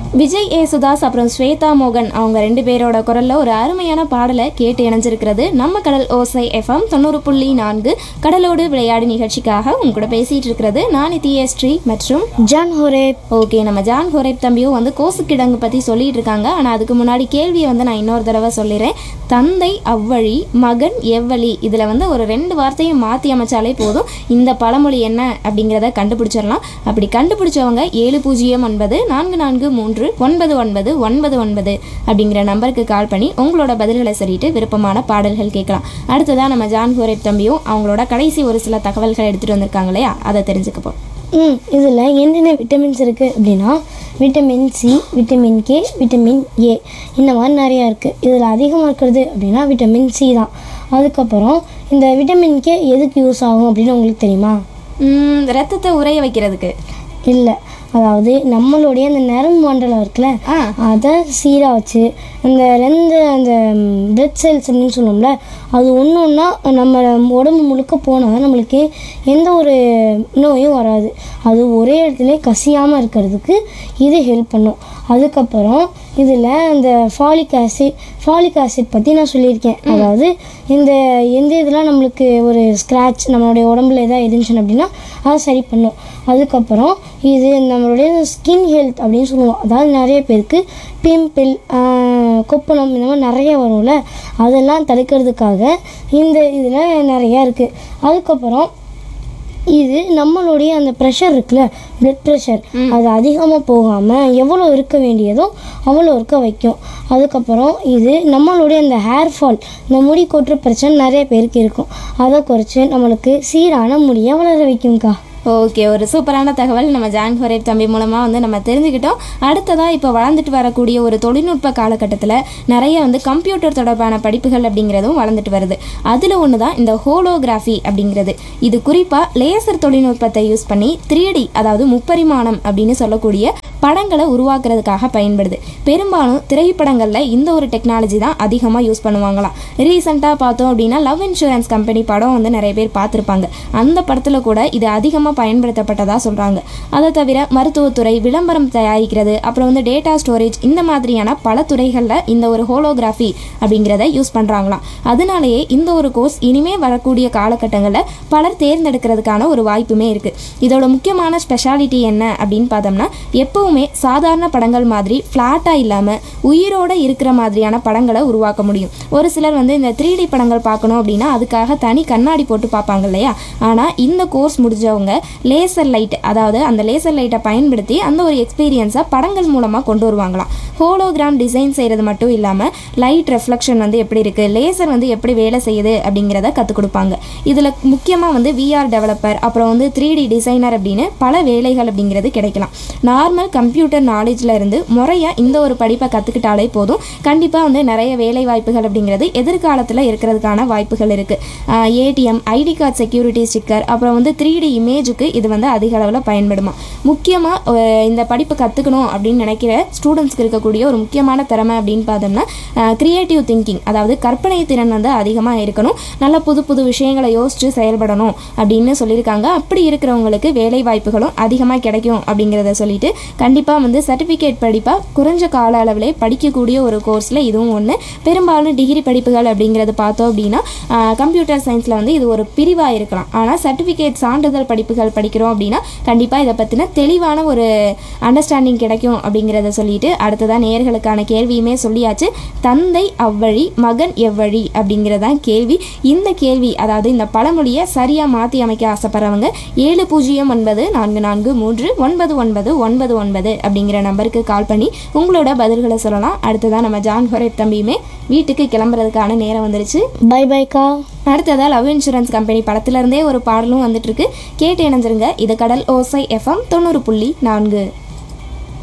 விஜய் ஏ சுதாஸ் அப்புறம் ஸ்வேதா மோகன் அவங்க ரெண்டு பேரோட குரல்ல ஒரு அருமையான பாடலை கேட்டு இணைஞ்சிருக்கிறது நம்ம கடல் ஓசை எஃப்எம் தொண்ணூறு புள்ளி நான்கு கடலோடு விளையாடு நிகழ்ச்சிக்காக உங்க கூட பேசிட்டு இருக்கிறது நான் நித்யஸ்ரீ மற்றும் ஜான் ஹோரேப் ஓகே நம்ம ஜான் ஹோரேப் தம்பியும் வந்து கோசுக்கிடங்கு பற்றி சொல்லிட்டு இருக்காங்க ஆனால் அதுக்கு முன்னாடி கேள்வியை வந்து நான் இன்னொரு தடவை சொல்லிடுறேன் தந்தை அவ்வழி மகன் எவ்வழி இதில் வந்து ஒரு ரெண்டு வார்த்தையை மாற்றி அமைச்சாலே போதும் இந்த பழமொழி என்ன அப்படிங்கிறத கண்டுபிடிச்சிடலாம் அப்படி கண்டுபிடிச்சவங்க ஏழு பூஜ்ஜியம் ஒன்பது நான்கு நான்கு மூன்று ஒன்பது ஒன்பது ஒன்பது ஒன்பது அப்படிங்கிற நம்பருக்கு கால் பண்ணி உங்களோட பதில்களை சொல்லிட்டு விருப்பமான பாடல்கள் கேட்கலாம் அடுத்ததாக நம்ம ஜான் ஹோரேப் தம்பியும் அவங்களோட கடைசி ஒரு சில தகவல்களை எடுத்துகிட்டு வந்திருக்காங்க இல்லையா அதை தெரிஞ்சுக்கப்போம் ம் இதில் என்னென்ன விட்டமின்ஸ் இருக்குது அப்படின்னா vitamin C vitamin K vitamin A இந்த மாதிரி நிறையா இருக்குது இதில் அதிகமாக இருக்கிறது அப்படின்னா விட்டமின் சி தான் அதுக்கப்புறம் இந்த விட்டமின் கே எதுக்கு யூஸ் ஆகும் அப்படின்னு உங்களுக்கு தெரியுமா ம், ரத்தத்தை உறைய வைக்கிறதுக்கு இல்லை அதாவது நம்மளுடைய அந்த நரம்பு மண்டலம் இருக்குல்ல ஆ. அதை சீராக வச்சு அந்த ரெண்டு அந்த பிளட் செல்ஸ் அப்படின்னு சொல்லுவோம்ல அது ஒன்று ஒன்றா நம்ம உடம்பு முழுக்க போனால் நம்மளுக்கு எந்த ஒரு நோயும் வராது அது ஒரே இடத்துல கசியாமல் இருக்கிறதுக்கு இது ஹெல்ப் பண்ணும் அதுக்கப்புறம் இதில் இந்த ஃபாலிக் ஆசிட் ஃபாலிக் ஆசிட் பற்றி நான் சொல்லியிருக்கேன் அதாவது இந்த எந்த இதெல்லாம் நம்மளுக்கு ஒரு ஸ்க்ராட்ச் நம்மளுடைய உடம்புல எதாவது இருந்துச்சுன்னு அப்படின்னா அதை சரி பண்ணும் அதுக்கப்புறம் இது நம்மளுடைய ஸ்கின் ஹெல்த் அப்படின்னு சொல்லுவோம் அதாவது நிறைய பேருக்கு பிம்பிள் கொப்பளம் இந்த மாதிரி நிறைய வரும்ல அதெல்லாம் தடுக்கிறதுக்காக இந்த இதில் நிறையா இருக்குது அதுக்கப்புறம் இது நம்மளுடைய அந்த ப்ரெஷர் இருக்குல்ல பிளட் ப்ரெஷர் அது அதிகமாக போகாமல் எவ்வளோ இருக்க வேண்டியதோ அவ்வளோ இருக்க வைக்கும் அதுக்கப்புறம் இது நம்மளுடைய அந்த ஹேர் ஃபால் இந்த முடி கொட்டுற பிரச்சனை நிறைய பேருக்கு இருக்கும் அதை குறைச்சி நம்மளுக்கு சீரான முடியை வளர வைக்கும்க்கா ஓகே ஒரு சூப்பரான தகவல் நம்ம ஜான் ஹொரேப் தம்பி மூலமாக வந்து நம்ம தெரிஞ்சுக்கிட்டோம் அடுத்ததாக இப்போ வளர்ந்துட்டு வரக்கூடிய ஒரு தொழில்நுட்ப காலகட்டத்தில் நிறைய வந்து கம்ப்யூட்டர் தொடர்பான படிப்புகள் அப்படிங்கிறதும் வளர்ந்துட்டு வருது அதில் ஒன்று தான் இந்த ஹோலோகிராஃபி அப்படிங்கிறது இது குறிப்பாக லேசர் தொழில்நுட்பத்தை யூஸ் பண்ணி த்ரீ அதாவது முப்பரிமாணம் அப்படின்னு சொல்லக்கூடிய படங்களை உருவாக்குறதுக்காக பயன்படுது பெரும்பாலும் திரைப்படங்களில் இந்த ஒரு டெக்னாலஜி தான் அதிகமாக யூஸ் பண்ணுவாங்களாம் ரீசெண்டாக பார்த்தோம் அப்படின்னா லவ் இன்சூரன்ஸ் கம்பெனி படம் வந்து நிறைய பேர் பார்த்துருப்பாங்க அந்த படத்தில் கூட இது அதிகமாக பயன்படுத்தப்பட்டதாக சொல்கிறாங்க அதை தவிர மருத்துவத்துறை விளம்பரம் தயாரிக்கிறது அப்புறம் வந்து டேட்டா ஸ்டோரேஜ் இந்த மாதிரியான பல துறைகளில் இந்த ஒரு ஹோலோகிராஃபி அப்படிங்கிறத யூஸ் பண்ணுறாங்களாம் அதனாலேயே இந்த ஒரு கோர்ஸ் இனிமே வரக்கூடிய காலகட்டங்களில் பலர் தேர்ந்தெடுக்கிறதுக்கான ஒரு வாய்ப்புமே இருக்குது இதோட முக்கியமான ஸ்பெஷாலிட்டி என்ன அப்படின்னு பார்த்தோம்னா எப்பவுமே சாதாரண படங்கள் மாதிரி ஃப்ளாட்டாக இல்லாமல் உயிரோட இருக்கிற மாதிரியான படங்களை உருவாக்க முடியும் ஒரு சிலர் வந்து இந்த த்ரீ டி படங்கள் பார்க்கணும் அப்படின்னா அதுக்காக தனி கண்ணாடி போட்டு பார்ப்பாங்க இல்லையா ஆனால் இந்த கோர்ஸ் முடிஞ்சவங்க லேசர் லைட் அதாவது அந்த லேசர் லைட்டை பயன்படுத்தி அந்த ஒரு எக்ஸ்பீரியன்ஸை படங்கள் மூலமாக கொண்டு வருவாங்களாம் ஹோலோகிராம் டிசைன் செய்கிறது மட்டும் இல்லாமல் லைட் ரெஃப்ளெக்ஷன் வந்து எப்படி இருக்குது லேசர் வந்து எப்படி வேலை செய்யுது அப்படிங்கிறத கற்றுக் கொடுப்பாங்க இதில் முக்கியமாக வந்து விஆர் டெவலப்பர் அப்புறம் வந்து த்ரீ டி டிசைனர் அப்படின்னு பல வேலைகள் அப்படிங்கிறது கிடைக்கலாம் நார்மல் கம்ப்யூட்டர் நாலேஜில் இருந்து முறையாக இந்த ஒரு படிப்பை கற்றுக்கிட்டாலே போதும் கண்டிப்பாக வந்து நிறைய வேலை வாய்ப்புகள் அப்படிங்கிறது எதிர்காலத்தில் இருக்கிறதுக்கான வாய்ப்புகள் இருக்குது ATM ID card security sticker அப்புறம் வந்து த்ரீ டி இமேஜுக்கு இது வந்து அதிக அளவில் பயன்படுமா முக்கியமாக இந்த படிப்பு கற்றுக்கணும் அப்படின்னு நினைக்கிற ஸ்டூடெண்ட்ஸ்க்கு இருக்கக்கூடிய ஒரு முக்கியமான திறமை அப்படின்னு பார்த்தோம்னா க்ரியேட்டிவ் திங்கிங் அதாவது கற்பனை திறன் வந்து அதிகமாக இருக்கணும் நல்ல புது புது விஷயங்களை யோசித்து செயல்படணும் அப்படின்னு சொல்லியிருக்காங்க அப்படி இருக்கிறவங்களுக்கு வேலை வாய்ப்புகளும் அதிகமாக கிடைக்கும் அப்படிங்கிறத சொல்லிட்டு கண்டிப்பாக வந்து சர்டிஃபிகேட் படிப்பாக குறைஞ்ச கால அளவிலே படிக்கக்கூடிய ஒரு கோர்ஸில் இதுவும் ஒன்று பெரும்பாலும் டிகிரி படிப்புகள் அப்படிங்கிறது பார்த்தோம் அப்படின்னா கம்ப்யூட்டர் சயின்ஸில் வந்து இது ஒரு பிரிவாக இருக்கலாம் ஆனால் சர்டிஃபிகேட் சான்றிதழ் படிப்புகள் படிக்கிறோம் அப்படின்னா கண்டிப்பாக இதை பற்றின தெளிவான ஒரு அண்டர்ஸ்டாண்டிங் கிடைக்கும் அப்படிங்கிறத சொல்லிட்டு அடுத்ததான் நேர்களுக்கான கேள்வியுமே சொல்லியாச்சு தந்தை அவ்வழி மகன் எவ்வழி அப்படிங்கிறதான் கேள்வி இந்த கேள்வி அதாவது இந்த பழமொழியை சரியாக மாற்றி அமைக்க ஆசைப்படுறவங்க ஏழு பூஜ்ஜியம் ஒன்பது நான்கு நான்கு மூன்று ஒன்பது ஒன்பது ஒன்பது ஒன்பது அப்படிங்கிற நம்பருக்கு கால் பண்ணி உங்களோட பதில்களை சொல்லலாம் அடுத்ததான் நம்ம ஜான் ஹொரேப் தம்பியுமே வீட்டுக்கு கிளம்புறதுக்கான நேரம் வந்துருச்சு பை பைக்கா அடுத்ததாக லவ் இன்சூரன்ஸ் கம்பெனி படத்துலேருந்தே ஒரு பாடலும் வந்துட்டு இருக்கு கேட்டு இணைஞ்சிருங்க இது கடல் ஓசை எஃப்எம் தொண்ணூறு புள்ளி நான்கு